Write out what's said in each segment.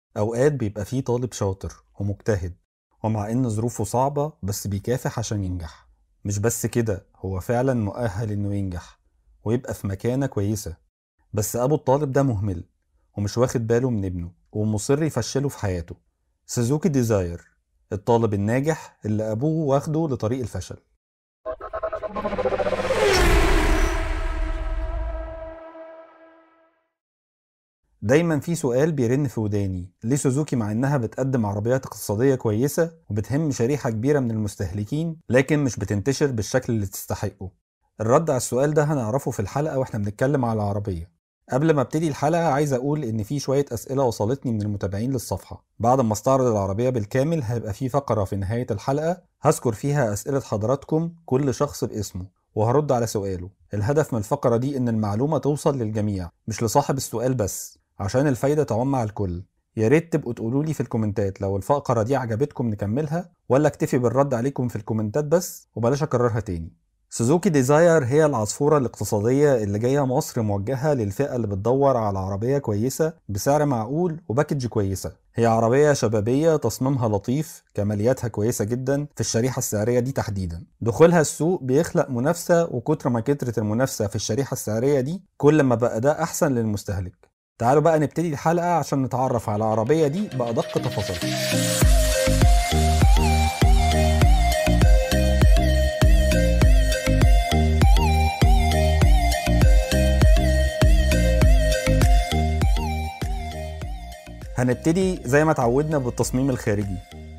أوقات بيبقى فيه طالب شاطر ومجتهد ومع إن ظروفه صعبة بس بيكافح عشان ينجح مش بس كده هو فعلا مؤهل إنه ينجح ويبقى في مكانة كويسة بس أبو الطالب ده مهمل ومش واخد باله من ابنه ومصر يفشله في حياته سوزوكي ديزاير الطالب الناجح اللي أبوه واخده لطريق الفشل دايما في سؤال بيرن في وداني ليه سوزوكي مع انها بتقدم عربيات اقتصاديه كويسه وبتهم شريحه كبيره من المستهلكين لكن مش بتنتشر بالشكل اللي تستحقه الرد على السؤال ده هنعرفه في الحلقه واحنا بنتكلم على العربيه قبل ما ابتدي الحلقه عايز اقول ان في شويه اسئله وصلتني من المتابعين للصفحه بعد ما استعرض العربيه بالكامل هيبقى في فقره في نهايه الحلقه هذكر فيها اسئله حضراتكم كل شخص باسمه وهرد على سؤاله الهدف من الفقره دي ان المعلومه توصل للجميع مش لصاحب السؤال بس عشان الفايدة تعم على الكل يا ريت تبقوا تقولوا لي في الكومنتات لو الفقرة دي عجبتكم نكملها ولا اكتفي بالرد عليكم في الكومنتات بس وبلاش اكررها تاني سوزوكي ديزاير هي العصفورة الاقتصادية اللي جاية مصر موجهة للفئة اللي بتدور على عربية كويسة بسعر معقول وباكج كويسة هي عربية شبابية تصميمها لطيف كمالياتها كويسة جدا في الشريحة السعرية دي تحديدا دخولها السوق بيخلق منافسة وكتر ما كترت المنافسة في الشريحة السعرية دي كل ما بقى ده أحسن للمستهلك تعالوا بقى نبتدي الحلقة عشان نتعرف على العربية دي بأدق تفاصيلها هنبتدي زي ما اتعودنا بالتصميم الخارجي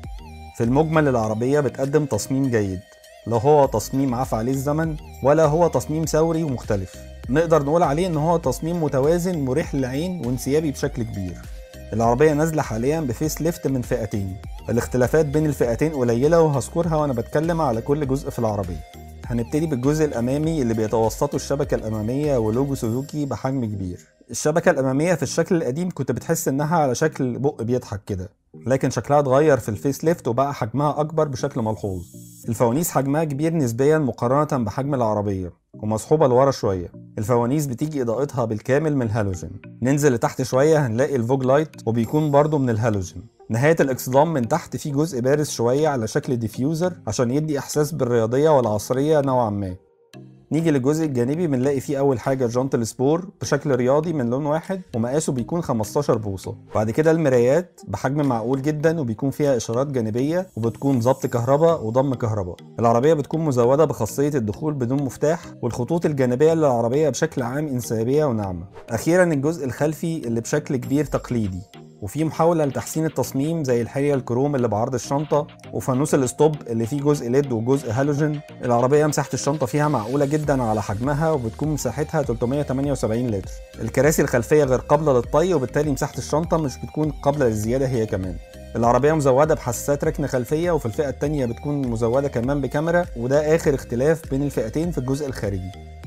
في المجمل العربية بتقدم تصميم جيد لا هو تصميم عفى عليه الزمن ولا هو تصميم ثوري ومختلف نقدر نقول عليه ان هو تصميم متوازن مريح للعين وانسيابي بشكل كبير العربية نازلة حاليا بفيس ليفت من فئتين الاختلافات بين الفئتين قليلة وهذكرها وانا بتكلم على كل جزء في العربية هنبتدي بالجزء الامامي اللي بيتوسطه الشبكة الامامية ولوجو سوزوكي بحجم كبير الشبكة الامامية في الشكل القديم كنت بتحس انها على شكل بق بيضحك كده لكن شكلها اتغير في الفيس ليفت وبقى حجمها اكبر بشكل ملحوظ الفوانيس حجمها كبير نسبيا مقارنة بحجم العربية ومصحوبة لورا شوية الفوانيس بتيجي إضاءتها بالكامل من الهالوجين ننزل لتحت شوية هنلاقي الفوج لايت وبيكون برضو من الهالوجين نهاية الإكسدام من تحت في جزء بارز شوية على شكل ديفيوزر عشان يدي إحساس بالرياضية والعصرية نوعا ما نيجي للجزء الجانبي بنلاقي فيه اول حاجه جانت السبور بشكل رياضي من لون واحد ومقاسه بيكون 15 بوصه بعد كده المرايات بحجم معقول جدا وبيكون فيها اشارات جانبيه وبتكون ضبط كهرباء وضم كهرباء العربيه بتكون مزوده بخاصيه الدخول بدون مفتاح والخطوط الجانبيه للعربيه بشكل عام انسيابيه وناعمه اخيرا الجزء الخلفي اللي بشكل كبير تقليدي وفي محاولة لتحسين التصميم زي الحلية الكروم اللي بعرض الشنطة وفانوس الاستوب اللي فيه جزء ليد وجزء هالوجين العربية مساحة الشنطة فيها معقولة جدا على حجمها وبتكون مساحتها 378 لتر الكراسي الخلفية غير قابلة للطي وبالتالي مساحة الشنطة مش بتكون قابلة للزيادة هي كمان العربية مزودة بحساسات ركن خلفية وفي الفئة التانية بتكون مزودة كمان بكاميرا وده آخر اختلاف بين الفئتين في الجزء الخارجي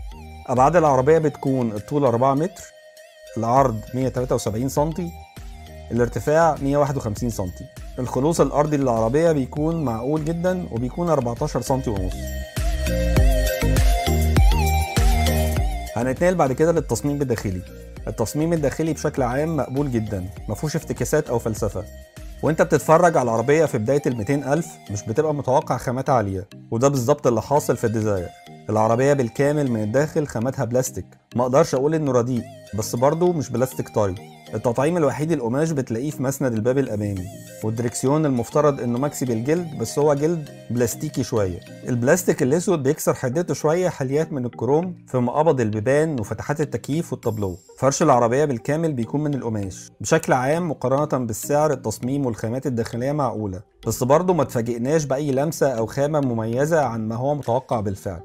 أبعاد العربية بتكون الطول 4 متر العرض 173 سنتي الارتفاع 151 سم الخلوص الارضي للعربيه بيكون معقول جدا وبيكون 14 سم ونص هنتنقل بعد كده للتصميم الداخلي التصميم الداخلي بشكل عام مقبول جدا مفهوش افتكاسات او فلسفه وانت بتتفرج على العربية في بداية ال 200 ألف مش بتبقى متوقع خامات عالية وده بالظبط اللي حاصل في الديزاير العربية بالكامل من الداخل خاماتها بلاستيك ما اقدرش اقول انه رديء بس برضه مش بلاستيك طري التطعيم الوحيد القماش بتلاقيه في مسند الباب الامامي والدركسيون المفترض انه مكسي بالجلد بس هو جلد بلاستيكي شويه البلاستيك الاسود بيكسر حدته شويه حليات من الكروم في مقابض البيبان وفتحات التكييف والطابلو فرش العربيه بالكامل بيكون من القماش بشكل عام مقارنه بالسعر التصميم والخامات الداخليه معقوله بس برضه ما تفاجئناش باي لمسه او خامه مميزه عن ما هو متوقع بالفعل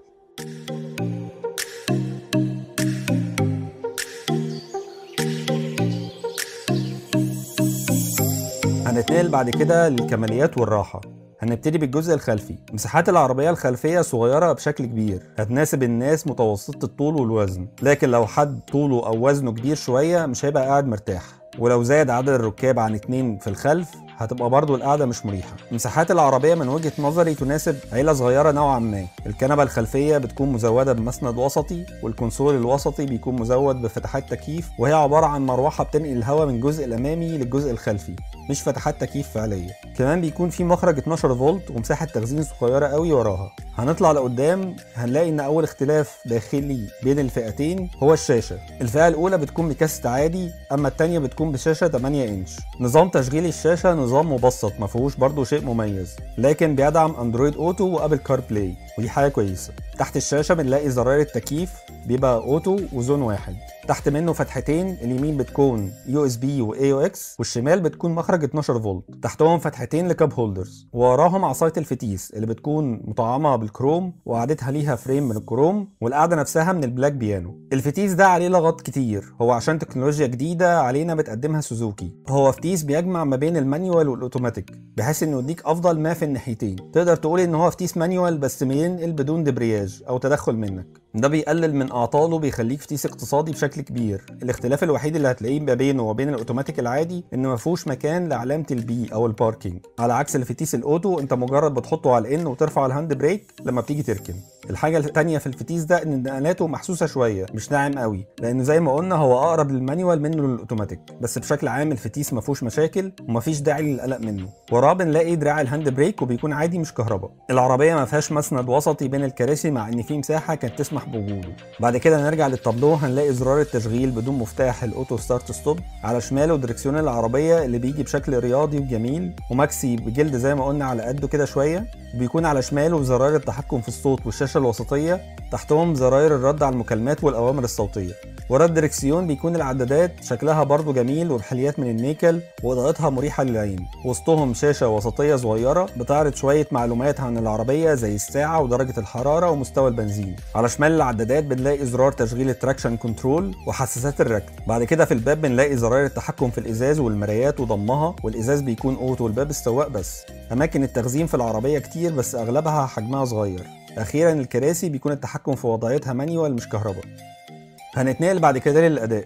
هنتنقل بعد كده للكماليات والراحة هنبتدي بالجزء الخلفي مساحات العربية الخلفية صغيرة بشكل كبير هتناسب الناس متوسطة الطول والوزن لكن لو حد طوله أو وزنه كبير شوية مش هيبقى قاعد مرتاح ولو زاد عدد الركاب عن اتنين في الخلف هتبقى برضو القعده مش مريحه مساحات العربيه من وجهه نظري تناسب عيله صغيره نوعا ما الكنبه الخلفيه بتكون مزوده بمسند وسطي والكونسول الوسطي بيكون مزود بفتحات تكييف وهي عباره عن مروحه بتنقل الهواء من الجزء الامامي للجزء الخلفي مش فتحات تكييف فعليه كمان بيكون في مخرج 12 فولت ومساحه تخزين صغيره قوي وراها هنطلع لقدام هنلاقي ان اول اختلاف داخلي بين الفئتين هو الشاشه الفئه الاولى بتكون بكاست عادي اما الثانيه بتكون بشاشه 8 انش نظام تشغيل الشاشه نظام مبسط ما فيهوش برضه شيء مميز لكن بيدعم اندرويد اوتو وابل كار بلاي ودي حاجه كويسه تحت الشاشه بنلاقي زراير التكييف بيبقى اوتو وزون واحد تحت منه فتحتين اليمين بتكون يو اس بي واي يو اكس والشمال بتكون مخرج 12 فولت تحتهم فتحتين لكاب هولدرز ووراهم عصايه الفتيس اللي بتكون مطعمه بالكروم وقعدتها ليها فريم من الكروم والقعده نفسها من البلاك بيانو الفتيس ده عليه لغط كتير هو عشان تكنولوجيا جديده علينا بتقدمها سوزوكي هو فتيس بيجمع ما بين المانيوال والاوتوماتيك بحيث انه يديك افضل ما في الناحيتين تقدر تقول ان هو فتيس مانيوال بس بينقل بدون دبرياج او تدخل منك ده بيقلل من اعطاله بيخليك فتيس اقتصادي بشكل كبير الاختلاف الوحيد اللي هتلاقيه ما بينه وبين الاوتوماتيك العادي ان ما فيهوش مكان لعلامه البي او الباركينج على عكس الفتيس الاوتو انت مجرد بتحطه على الان وترفع الهاند بريك لما بتيجي تركن الحاجه الثانيه في الفتيس ده ان نقلاته محسوسه شويه مش ناعم قوي لان زي ما قلنا هو اقرب للمانيوال منه للاوتوماتيك بس بشكل عام الفتيس ما فيهوش مشاكل ومفيش داعي للقلق منه وراه بنلاقي دراع الهاند بريك وبيكون عادي مش كهرباء العربيه ما فيهاش مسند وسطي بين الكراسي مع ان في مساحه كانت تسمح بوجوده بعد كده نرجع للتابلو هنلاقي زرار التشغيل بدون مفتاح الاوتو ستارت ستوب على شماله دركسيون العربيه اللي بيجي بشكل رياضي وجميل وماكسي بجلد زي ما قلنا على قده كده شويه بيكون على شماله زراير التحكم في الصوت والشاشه الوسطيه تحتهم زراير الرد على المكالمات والاوامر الصوتيه ورا الدركسيون بيكون العدادات شكلها برضو جميل وبحليات من النيكل واضاءتها مريحه للعين وسطهم شاشه وسطيه صغيره بتعرض شويه معلومات عن العربيه زي الساعه ودرجه الحراره ومستوى البنزين على شمال العدادات بنلاقي زرار تشغيل التراكشن كنترول وحساسات الركن بعد كده في الباب بنلاقي زراير التحكم في الازاز والمرايات وضمها والازاز بيكون اوتو والباب السواق بس اماكن التخزين في العربيه كتير بس اغلبها حجمها صغير اخيرا الكراسي بيكون التحكم في وضعيتها مانيوال مش كهرباء هنتنقل بعد كده للاداء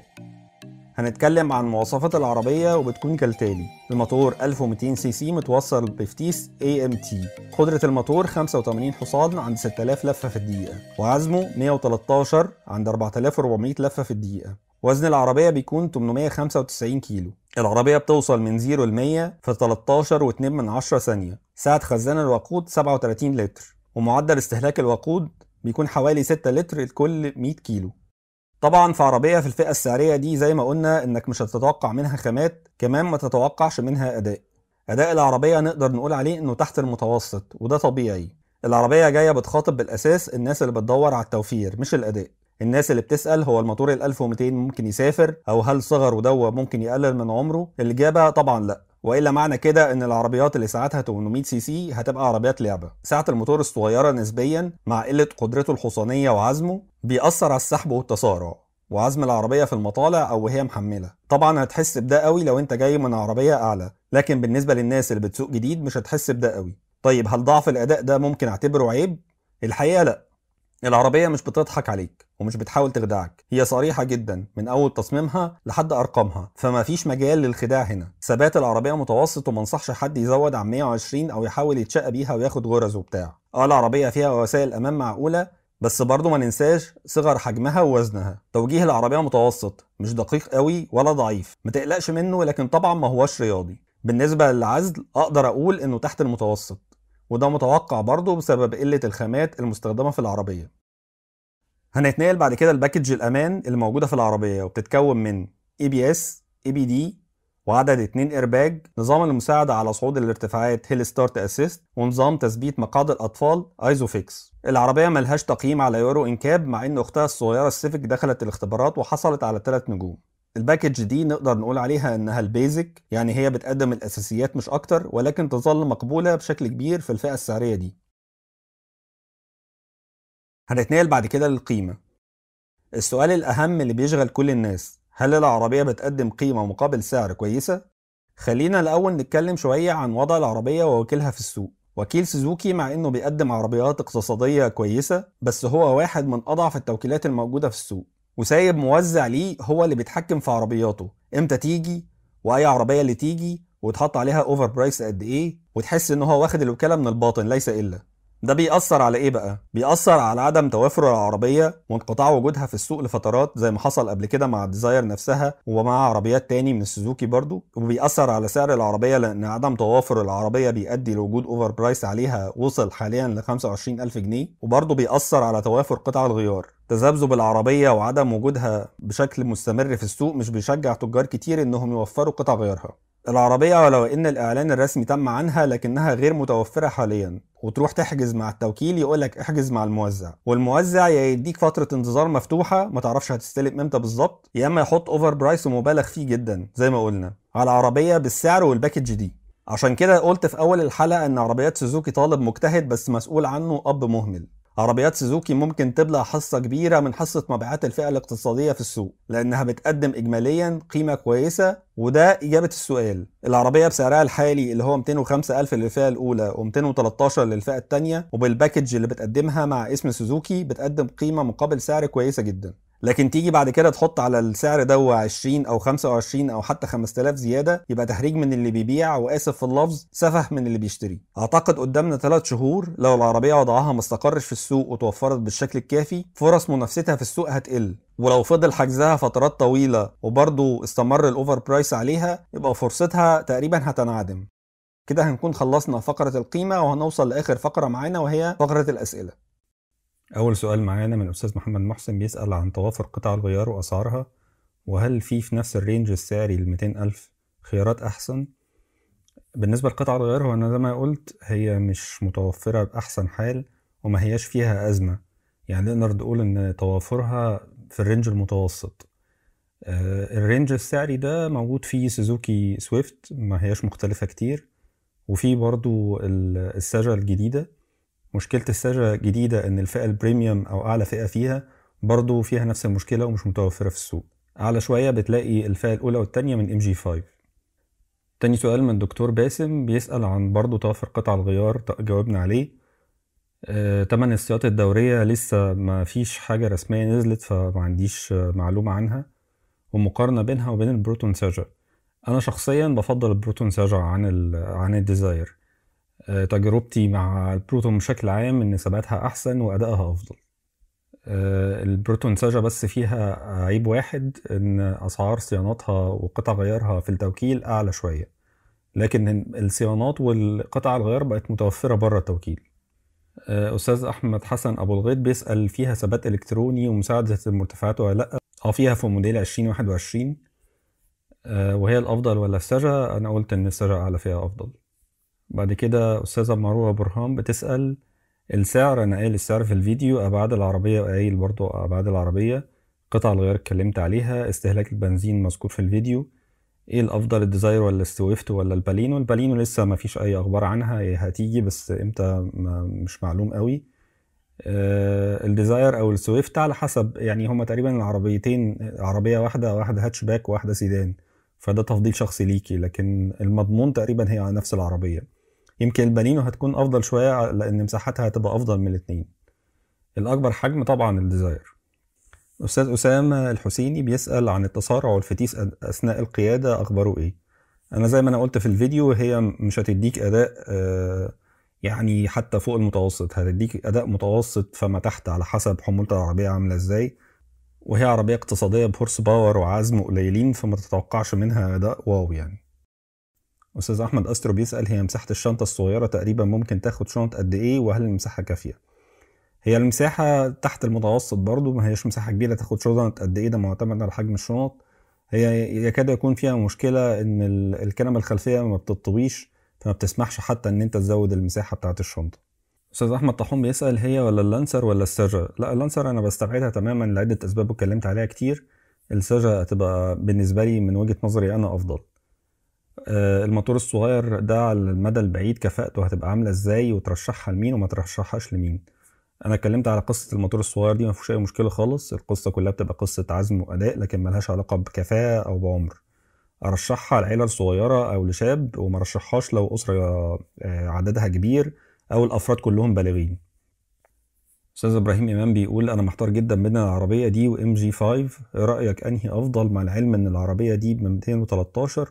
هنتكلم عن مواصفات العربية وبتكون كالتالي الموتور 1200 سي سي متوصل بفتيس اي ام تي قدرة الموتور 85 حصان عند 6000 لفة في الدقيقة وعزمه 113 عند 4400 لفة في الدقيقة وزن العربية بيكون 895 كيلو العربية بتوصل من 0 ل 100 في 13 و2 من 10 ثانية سعة خزان الوقود 37 لتر ومعدل استهلاك الوقود بيكون حوالي 6 لتر لكل 100 كيلو طبعا في عربيه في الفئه السعريه دي زي ما قلنا انك مش هتتوقع منها خامات كمان ما تتوقعش منها اداء اداء العربيه نقدر نقول عليه انه تحت المتوسط وده طبيعي العربيه جايه بتخاطب بالاساس الناس اللي بتدور على التوفير مش الاداء الناس اللي بتسأل هو الموتور ال 1200 ممكن يسافر أو هل صغر ودوة ممكن يقلل من عمره؟ الإجابة طبعا لأ والا معنى كده ان العربيات اللي ساعتها 800 سي سي هتبقى عربيات لعبه سعه الموتور الصغيره نسبيا مع قله قدرته الحصانيه وعزمه بيأثر على السحب والتسارع وعزم العربية في المطالع أو وهي محملة طبعا هتحس بده قوي لو انت جاي من عربية أعلى لكن بالنسبة للناس اللي بتسوق جديد مش هتحس بده قوي طيب هل ضعف الأداء ده ممكن اعتبره عيب؟ الحقيقة لأ العربية مش بتضحك عليك ومش بتحاول تخدعك هي صريحة جدا من أول تصميمها لحد أرقامها فما فيش مجال للخداع هنا ثبات العربية متوسط وما انصحش حد يزود عن 120 أو يحاول يتشقى بيها وياخد غرز وبتاع اه العربية فيها وسائل أمان معقولة بس برضه ما ننساش صغر حجمها ووزنها توجيه العربية متوسط مش دقيق قوي ولا ضعيف ما تقلقش منه لكن طبعا ما هوش رياضي بالنسبة للعزل أقدر أقول إنه تحت المتوسط وده متوقع برضه بسبب قلة الخامات المستخدمة في العربية هنتنقل بعد كده الباكج الأمان اللي موجودة في العربية وبتتكون من ABS ABD وعدد اتنين ايرباج نظام المساعدة على صعود الارتفاعات هيل ستارت اسيست ونظام تثبيت مقاعد الاطفال ايزوفيكس العربية ملهاش تقييم على يورو انكاب مع ان اختها الصغيرة السيفيك دخلت الاختبارات وحصلت على 3 نجوم الباكج دي نقدر نقول عليها انها البيزك يعني هي بتقدم الاساسيات مش اكتر ولكن تظل مقبولة بشكل كبير في الفئة السعرية دي هنتنقل بعد كده للقيمة السؤال الأهم اللي بيشغل كل الناس هل العربية بتقدم قيمة مقابل سعر كويسة؟ خلينا الأول نتكلم شوية عن وضع العربية ووكيلها في السوق وكيل سوزوكي مع انه بيقدم عربيات اقتصادية كويسة بس هو واحد من اضعف التوكيلات الموجودة في السوق وسايب موزع ليه هو اللي بيتحكم في عربياته امتى تيجي واي عربية اللي تيجي ويتحط عليها اوفر برايس قد ايه وتحس ان هو واخد الوكاله من الباطن ليس الا ده بيأثر على ايه بقى؟ بيأثر على عدم توافر العربية وانقطاع وجودها في السوق لفترات زي ما حصل قبل كده مع الديزاير نفسها ومع عربيات تاني من السوزوكي برضو وبيأثر على سعر العربية لأن عدم توافر العربية بيؤدي لوجود اوفر برايس عليها وصل حاليا ل 25000 جنيه وبرضه بيأثر على توافر قطع الغيار تذبذب العربية وعدم وجودها بشكل مستمر في السوق مش بيشجع تجار كتير انهم يوفروا قطع غيارها العربية ولو ان الاعلان الرسمي تم عنها لكنها غير متوفرة حاليا وتروح تحجز مع التوكيل يقولك احجز مع الموزع والموزع يا يديك فترة انتظار مفتوحة ما تعرفش هتستلم امتى بالظبط يا اما يحط اوفر برايس ومبالغ فيه جدا زي ما قلنا على عربية بالسعر والباكج دي عشان كده قلت في اول الحلقة ان عربيات سوزوكي طالب مجتهد بس مسؤول عنه اب مهمل عربيات سوزوكي ممكن تبلع حصة كبيرة من حصة مبيعات الفئة الاقتصادية في السوق لأنها بتقدم إجماليا قيمة كويسة وده إجابة السؤال العربية بسعرها الحالي اللي هو 205 ألف للفئة الأولى و213 للفئة الثانية وبالباكج اللي بتقدمها مع اسم سوزوكي بتقدم قيمة مقابل سعر كويسة جدا لكن تيجي بعد كده تحط على السعر ده 20 او 25 او حتى 5000 زياده يبقى تحريج من اللي بيبيع واسف في اللفظ سفه من اللي بيشتري اعتقد قدامنا 3 شهور لو العربيه وضعها ما استقرش في السوق وتوفرت بالشكل الكافي فرص منافستها في السوق هتقل ولو فضل حجزها فترات طويله وبرضه استمر الاوفر برايس عليها يبقى فرصتها تقريبا هتنعدم كده هنكون خلصنا فقرة القيمة وهنوصل لآخر فقرة معانا وهي فقرة الأسئلة أول سؤال معانا من الأستاذ محمد محسن بيسأل عن توافر قطع الغيار وأسعارها وهل في في نفس الرينج السعري ل ألف خيارات أحسن بالنسبة لقطع الغيار هو أنا زي ما قلت هي مش متوفرة بأحسن حال وما هياش فيها أزمة يعني نقدر نقول إن توافرها في الرينج المتوسط آه، الرينج السعري ده موجود فيه سوزوكي سويفت ما هياش مختلفة كتير وفي برضو الساجة الجديدة مشكلة الساجة جديدة إن الفئة البريميوم أو أعلى فئة فيها برضو فيها نفس المشكلة ومش متوفرة في السوق أعلى شوية بتلاقي الفئة الأولى والتانية من ام جي 5 تاني سؤال من الدكتور باسم بيسأل عن برضو توفر قطع الغيار جاوبنا عليه آه، تمن السياط الدورية لسه ما فيش حاجة رسمية نزلت فما عنديش معلومة عنها ومقارنة بينها وبين البروتون ساجا أنا شخصيا بفضل البروتون ساجا عن عن الديزاير آه، تجربتي مع البروتون بشكل عام ان ثباتها احسن وادائها افضل آه، البروتون ساجا بس فيها عيب واحد ان اسعار صيانتها وقطع غيارها في التوكيل اعلى شويه لكن الصيانات والقطع الغيار بقت متوفره بره التوكيل آه، استاذ احمد حسن ابو الغيط بيسال فيها ثبات الكتروني ومساعده المرتفعات ولا لا اه فيها في موديل 2021 وهي الافضل ولا الساجا انا قلت ان الساجا اعلى فيها افضل بعد كده أستاذة مروة برهان بتسأل السعر أنا قايل السعر في الفيديو أبعاد العربية قايل برضو أبعاد العربية قطع الغيار اتكلمت عليها استهلاك البنزين مذكور في الفيديو ايه الافضل الديزاير ولا السويفت ولا البالينو البالينو لسه ما فيش اي اخبار عنها هي هتيجي بس امتى مش معلوم قوي آه الديزاير او السويفت على حسب يعني هما تقريبا العربيتين عربيه واحده واحده هاتشباك وواحده سيدان فده تفضيل شخصي ليكي لكن المضمون تقريبا هي نفس العربيه يمكن البالينو هتكون افضل شويه لان مساحتها هتبقى افضل من الاثنين الاكبر حجم طبعا الديزاير استاذ اسامه الحسيني بيسال عن التسارع والفتيس اثناء القياده اخباره ايه انا زي ما انا قلت في الفيديو هي مش هتديك اداء آه، يعني حتى فوق المتوسط هتديك اداء متوسط فما تحت على حسب حمولة العربيه عامله ازاي وهي عربيه اقتصاديه بهورس باور وعزم قليلين فما تتوقعش منها اداء واو يعني استاذ احمد استرو بيسال هي مساحه الشنطه الصغيره تقريبا ممكن تاخد شنط قد ايه وهل المساحه كافيه هي المساحه تحت المتوسط برضو ما هيش مساحه كبيره تاخد شنط قد ايه ده معتمد على حجم الشنط هي يكاد يكون فيها مشكله ان الكنبه الخلفيه ما بتطويش فما بتسمحش حتى ان انت تزود المساحه بتاعه الشنطه استاذ احمد طاحون بيسال هي ولا اللانسر ولا الساجا لا اللانسر انا بستبعدها تماما لعده اسباب واتكلمت عليها كتير الساجا هتبقى بالنسبه لي من وجهه نظري انا افضل آه، الموتور الصغير ده على المدى البعيد كفاءته هتبقى عامله ازاي وترشحها لمين وما ترشحهاش لمين انا اتكلمت على قصه الموتور الصغير دي ما فيهوش اي مشكله خالص القصه كلها بتبقى قصه عزم واداء لكن ملهاش علاقه بكفاءه او بعمر ارشحها لعيله صغيره او لشاب وما ارشحهاش لو اسره آه، عددها كبير او الافراد كلهم بالغين استاذ ابراهيم امام بيقول انا محتار جدا بين العربيه دي وام جي 5 رايك انهي افضل مع العلم ان العربيه دي ب 213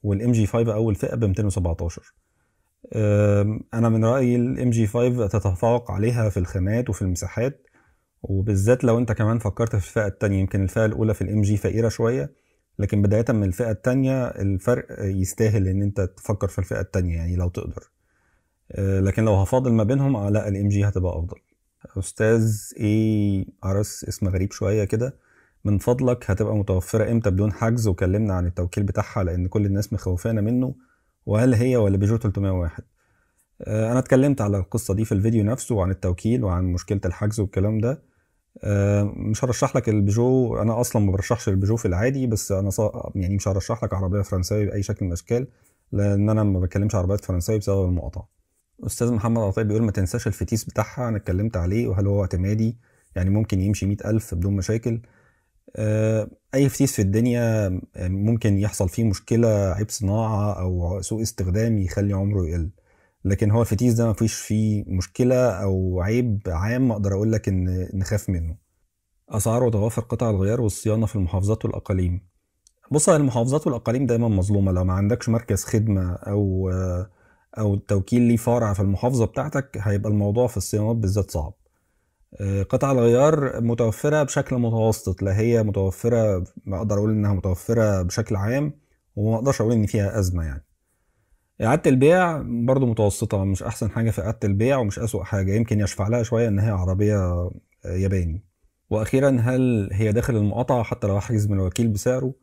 والام جي 5 اول فئه ب 217 أم، انا من رايي الام جي 5 تتفوق عليها في الخامات وفي المساحات وبالذات لو انت كمان فكرت في الفئه التانية يمكن الفئه الاولى في الام جي فقيره شويه لكن بدايه من الفئه التانية الفرق يستاهل ان انت تفكر في الفئه التانية يعني لو تقدر أه، لكن لو هفاضل ما بينهم آه، لا الام جي هتبقى افضل استاذ ايه ارس اسم غريب شويه كده من فضلك هتبقى متوفره امتى بدون حجز وكلمنا عن التوكيل بتاعها لان كل الناس مخوفانا منه وهل هي ولا بيجو 301 آه، انا اتكلمت على القصه دي في الفيديو نفسه وعن التوكيل وعن مشكله الحجز والكلام ده آه، مش هرشح لك البيجو انا اصلا ما برشحش البيجو في العادي بس انا صا... يعني مش هرشح لك عربيه فرنساوي باي شكل من الاشكال لان انا ما بتكلمش عربيات فرنساوي بسبب المقاطعه استاذ محمد عطيه بيقول ما تنساش الفتيس بتاعها انا اتكلمت عليه وهل هو اعتمادي يعني ممكن يمشي مئة ألف بدون مشاكل آه، اي فتيس في الدنيا ممكن يحصل فيه مشكله عيب صناعه او سوء استخدام يخلي عمره يقل لكن هو الفتيس ده مفيش فيه مشكله او عيب عام اقدر اقول لك ان نخاف منه اسعار وتوافر قطع الغيار والصيانه في المحافظات والاقاليم بص المحافظات والاقاليم دايما مظلومه لو ما عندكش مركز خدمه او او التوكيل ليه فرع في المحافظه بتاعتك هيبقى الموضوع في الصيانات بالذات صعب آه، قطع الغيار متوفرة بشكل متوسط لا هي متوفرة ما أقدر أقول إنها متوفرة بشكل عام وما أقدرش أقول إن فيها أزمة يعني إعادة البيع برضو متوسطة مش أحسن حاجة في إعادة البيع ومش أسوأ حاجة يمكن يشفع لها شوية إن هي عربية آه، ياباني وأخيرا هل هي داخل المقاطعة حتى لو أحجز من الوكيل بسعره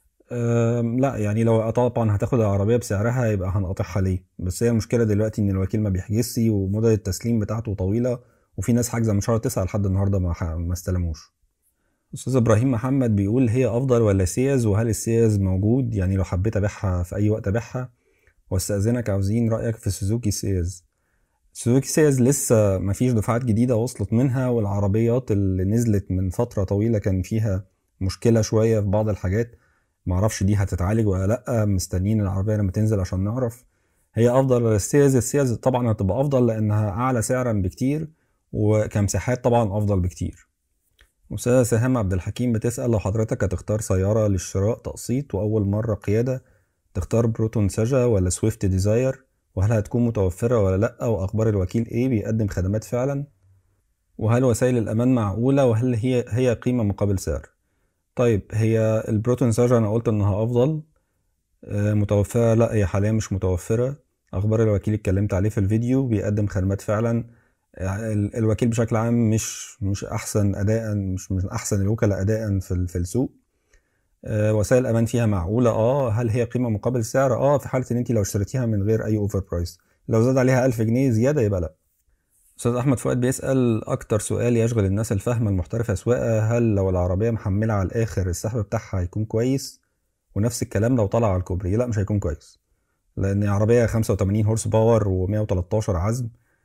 لا يعني لو طبعا هتاخد العربية بسعرها يبقى هنقاطعها ليه بس هي المشكلة دلوقتي إن الوكيل ما بيحجزش ومدة التسليم بتاعته طويلة وفي ناس حاجزه من شهر تسعة لحد النهارده ما ما استلموش استاذ ابراهيم محمد بيقول هي افضل ولا سياز وهل السياز موجود يعني لو حبيت ابيعها في اي وقت ابيعها واستاذنك عاوزين رايك في سوزوكي سياز سوزوكي سياز لسه ما فيش دفعات جديده وصلت منها والعربيات اللي نزلت من فتره طويله كان فيها مشكله شويه في بعض الحاجات معرفش دي هتتعالج ولا لا مستنيين العربيه لما تنزل عشان نعرف هي افضل ولا السياز السياز طبعا هتبقى افضل لانها اعلى سعرا بكتير وكمساحات طبعا افضل بكتير أستاذة سهام عبد الحكيم بتسأل لو حضرتك هتختار سيارة للشراء تقسيط وأول مرة قيادة تختار بروتون ساجا ولا سويفت ديزاير وهل هتكون متوفرة ولا لأ وأخبار الوكيل إيه بيقدم خدمات فعلا وهل وسائل الأمان معقولة وهل هي هي قيمة مقابل سعر طيب هي البروتون ساجا أنا قلت إنها أفضل آه، متوفرة لأ هي حاليا مش متوفرة أخبار الوكيل اتكلمت عليه في الفيديو بيقدم خدمات فعلا الوكيل بشكل عام مش مش احسن اداء مش من احسن الوكلاء اداء في في السوق آه، وسائل الامان فيها معقوله اه هل هي قيمه مقابل سعر اه في حاله ان انت لو اشتريتيها من غير اي اوفر برايس لو زاد عليها 1000 جنيه زياده يبقى لا استاذ احمد فؤاد بيسال اكتر سؤال يشغل الناس الفاهمه المحترفه سواقه هل لو العربيه محمله على الاخر السحب بتاعها هيكون كويس ونفس الكلام لو طلع على الكوبري لا مش هيكون كويس لان عربيه 85 هورس باور و113 عزم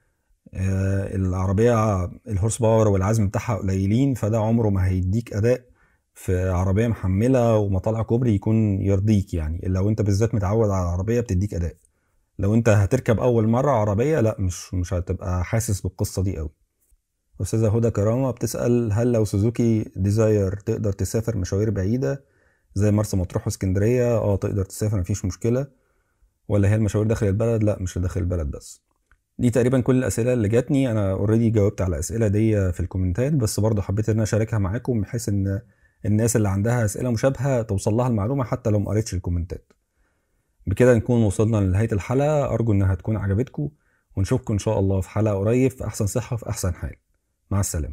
آه، العربية الهورس باور والعزم بتاعها قليلين فده عمره ما هيديك أداء في عربية محملة ومطالع كوبري يكون يرضيك يعني لو انت بالذات متعود على العربية بتديك أداء لو انت هتركب أول مرة عربية لا مش مش هتبقى حاسس بالقصة دي قوي أستاذة هدى كرامة بتسأل هل لو سوزوكي ديزاير تقدر تسافر مشاوير بعيدة زي مرسى مطروح واسكندرية اه تقدر تسافر مفيش مشكلة ولا هي المشاوير داخل البلد لا مش داخل البلد بس دي تقريبا كل الاسئله اللي جاتني انا اوريدي جاوبت على الاسئله دي في الكومنتات بس برضه حبيت ان انا اشاركها معاكم بحيث ان الناس اللي عندها اسئله مشابهه توصل لها المعلومه حتى لو ما قريتش الكومنتات بكده نكون وصلنا لنهايه الحلقه ارجو انها تكون عجبتكم ونشوفكم ان شاء الله في حلقه قريب في احسن صحه في احسن حال مع السلامه